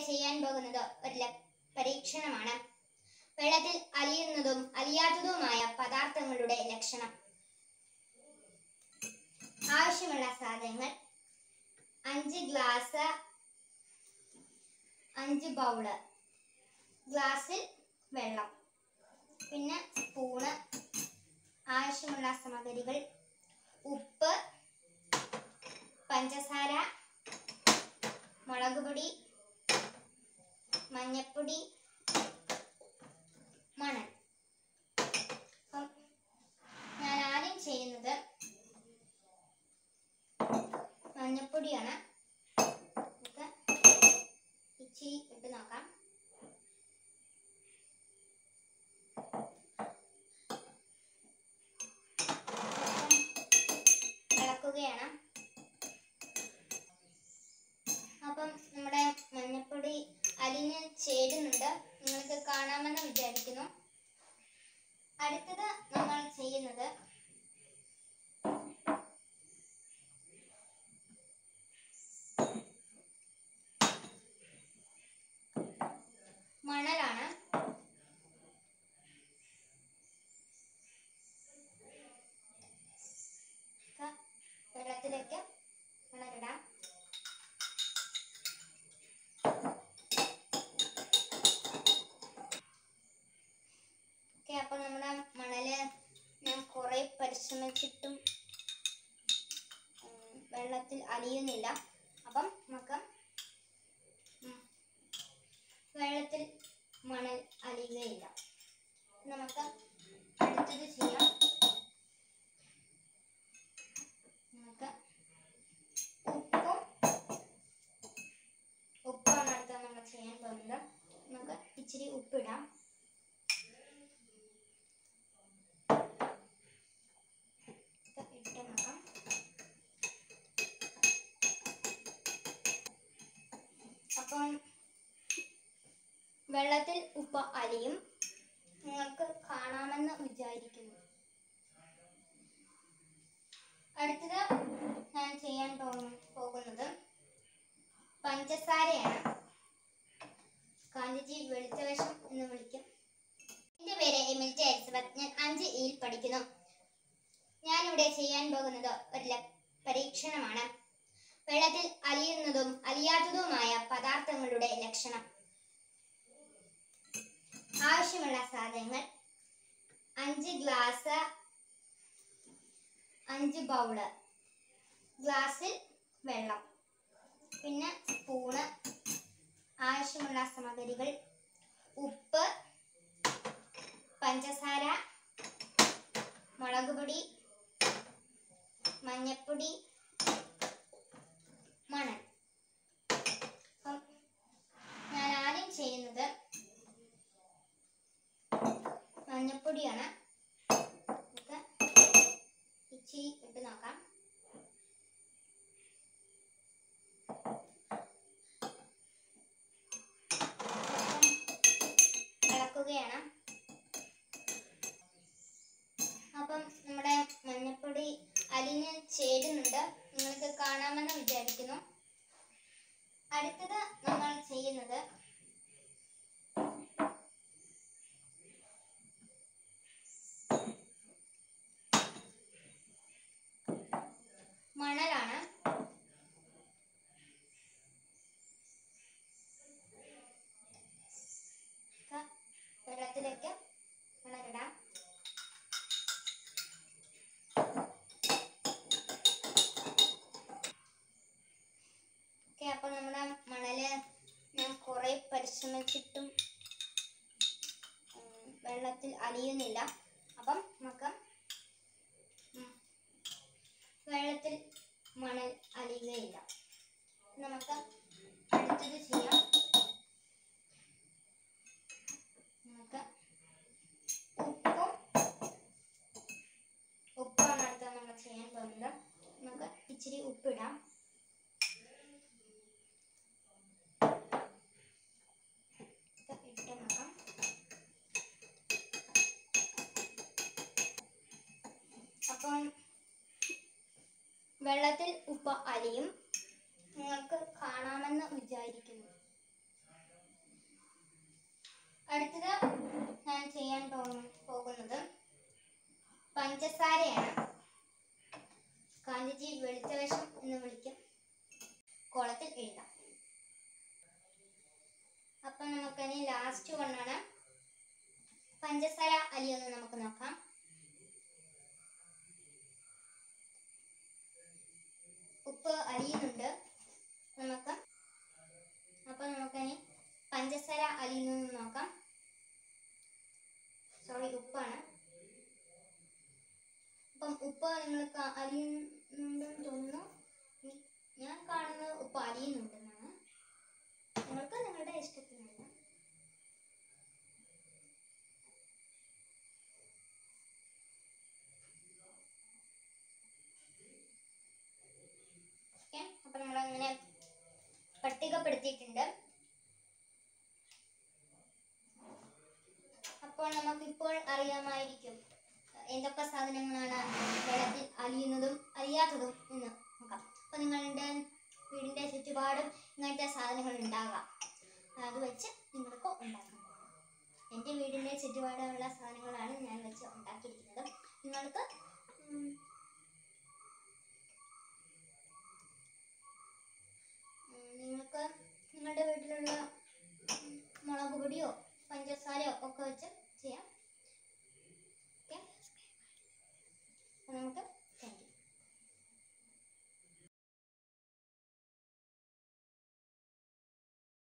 ചെയ്യാൻ പോകുന്നത് ഒരു ല- പരീക്ഷണമാണ് വെള്ളത്തിൽ അലിയുന്നതും അലിയാത്തതുമായ പദാർത്ഥങ്ങളുടെ ലക്ഷണം ആവശ്യമുള്ള സാധനങ്ങൾ അഞ്ച് ഗ്ലാസ് അഞ്ച് ബൗള് ഗ്ലാസ്സിൽ വെള്ളം പിന്നെ സ്പൂണ് ആവശ്യമുള്ള സാമഗ്രികൾ ഉപ്പ് പഞ്ചസാര മുളക് പൊടി മഞ്ഞപ്പൊടി മണൽ അപ്പം ഞാൻ ആദ്യം ചെയ്യുന്നത് മഞ്ഞപ്പൊടിയാണ് നമുക്ക് ഇച്ചിരി ഇട്ട് നോക്കാം അപ്പം ഇളക്കുകയാണ് അപ്പം നമ്മുടെ മഞ്ഞപ്പൊടി അലിഞ്ഞ് ചേരുന്നുണ്ട് നിങ്ങൾക്ക് കാണാമെന്ന് വിചാരിക്കുന്നു അടുത്തത് നമ്മൾ ചെയ്യുന്നത് മണലാണ് ഇപ്പൊ വെള്ളത്തിലേക്ക് മണലിടാം ഓക്കെ അപ്പൊ നമ്മുടെ മണല് ഞാൻ കുറെ പരിശ്രമിച്ചിട്ടും ഉം, വെള്ളത്തിൽ അലിയുന്നില്ല അപ്പം നമുക്ക് ഉം, വെള്ളത്തിൽ മണൽ അലിയുകയില്ല നമുക്ക് അടുത്തത് ചെയ്യാം നമുക്ക് ഉപ്പും ഉപ്പാണ് അടുത്ത നമ്മൾ ചെയ്യാൻ പോകുന്നത് നമുക്ക് ഇച്ചിരി ഉപ്പിടാം ഇത് ഇട്ട് നോക്കാം അപ്പം വെള്ളത്തിൽ ഉപ്പ് അലിയും നിങ്ങൾക്ക് കാണാമെന്ന് വിചാരിക്കുന്നു അടുത്തത് ഞാൻ ചെയ്യാൻ പോകുന്ന- പോകുന്നത് പഞ്ചസാരയാണ് ഗാന്ധിജി വെളുത്ത വേഷം എന്ന് വിളിക്കും എൻ്റെ പേര് എമിൽ ജെ എലിസബത്ത് ഞാൻ അഞ്ച് ഇയിൽ പഠിക്കുന്നു ഞാനിവിടെ ചെയ്യാൻ പോകുന്നത് ഒരു ല- പരീക്ഷണമാണ് വെള്ളത്തിൽ അലിയുന്നതും അലിയാത്തതുമായ പദാർത്ഥങ്ങളുടെ ലക്ഷണം ആവശ്യമുള്ള സാധനങ്ങൾ അഞ്ച് ഗ്ലാസ് അഞ്ച് ബൗള് ഗ്ലാസ്സിൽ വെള്ളം പിന്നെ സ്പൂണ് ആവശ്യമുള്ള സാമഗ്രികൾ ഉപ്പ് പഞ്ചസാര മുളക് പൊടി മഞ്ഞപ്പൊടി മണൽ അപ്പം ഞാൻ ആദ്യം ചെയ്യുന്നത് മഞ്ഞപ്പൊടിയാണ് നമുക്ക് ഇച്ചിരി ഇട്ട് നോക്കാം അപ്പം ഇളക്കുകയാണ് അപ്പം നമ്മുടെ മഞ്ഞപ്പൊടി അലിഞ്ഞ് ചേരുന്നുണ്ട് നിങ്ങൾക്ക് കാണാമെന്ന് വിചാരിക്കുന്നു അടുത്തത് നമ്മൾ ചെയ്യുന്നത് മണലാണ് ഇപ്പൊ വെള്ളത്തിലേക്ക് മണലിടാം ഓക്കെ അപ്പൊ നമ്മുടെ മണല് ഞാൻ കുറെ പരിശ്രമിച്ചിട്ടും ഉം, വെള്ളത്തിൽ അലിയുന്നില്ല അപ്പം നമുക്ക് ഉം, വെള്ളത്തിൽ മണൽ അലിയുകയില്ല നമുക്ക് അടുത്തത് ചെയ്യാം നമുക്ക് ഉപ്പും ഉപ്പാണ് അടുത്ത നമ്മൾ ചെയ്യാൻ പോകുന്നത് നമുക്ക് ഇച്ചിരി ഉപ്പിടാം ഇത് ഇട്ട് നോക്കാം അപ്പം വെള്ളത്തിൽ ഉപ്പ് അലിയും നിങ്ങൾക്ക് കാണാമെന്ന് വിചാരിക്കുന്നു അടുത്തത് ഞാൻ ചെയ്യാൻ പോകുന്ന- പോകുന്നത് പഞ്ചസാരയാണ് ഗാന്ധിജി വെളുത്ത വിഷം എന്ന് വിളിക്കും കോളത്തിൽ എഴുതാം അപ്പൊ നമുക്കിനി ലാസ്റ്റ് വണ്ണാണ് പഞ്ചസാര അലിയൊന്ന് നമുക്ക് നോക്കാം ഉപ്പ് അലിയുന്നുണ്ട് നമുക്ക് അപ്പൊ നമുക്കിനി പഞ്ചസാര അലിയുന്നു നോക്കാം സോറി ഉപ്പാണ് അപ്പം ഉപ്പ് നിങ്ങൾക്ക് അലിയുന്നുണ്ടെന്ന് തോന്നുന്നു ഉം, ഞാൻ കാണുന്നത് ഉപ്പ് അലിയുന്നുണ്ടെന്നാണ് നിങ്ങൾക്ക് നിങ്ങളുടെ ഇഷ്ടത്തിനല്ല ഓക്കെ അപ്പൊ നമ്മൾ അങ്ങനെ പട്ടികപ്പെടുത്തിയിട്ടുണ്ട് അപ്പോൾ നമുക്ക് ഇപ്പോൾ അറിയാമായിരിക്കും എന്തൊക്കെ സാധനങ്ങളാണ് വെള്ളത്തിൽ അലിയുന്നതും അലിയാത്തതും എന്ന് നോക്കാം അപ്പൊ നിങ്ങളുടെ വീടിന്റെ ചുറ്റുപാടും ഇങ്ങനത്തെ സാധനങ്ങൾ ഉണ്ടാകാം അത് വെച്ച് നിങ്ങൾക്ക് ഉണ്ടാക്കാം എൻ്റെ വീടിന്റെ ചുറ്റുപാടുമുള്ള സാധനങ്ങളാണ് ഞാൻ വെച്ച് ഉണ്ടാക്കിയിരിക്കുന്നത് നിങ്ങൾക്ക് ഉം, ഉം, നിങ്ങൾക്ക് നിങ്ങളുടെ വീട്ടിലുള്ള ഉം, മുളക് പൊടിയോ പഞ്ചസാരയോ ഒക്കെ വെച്ച്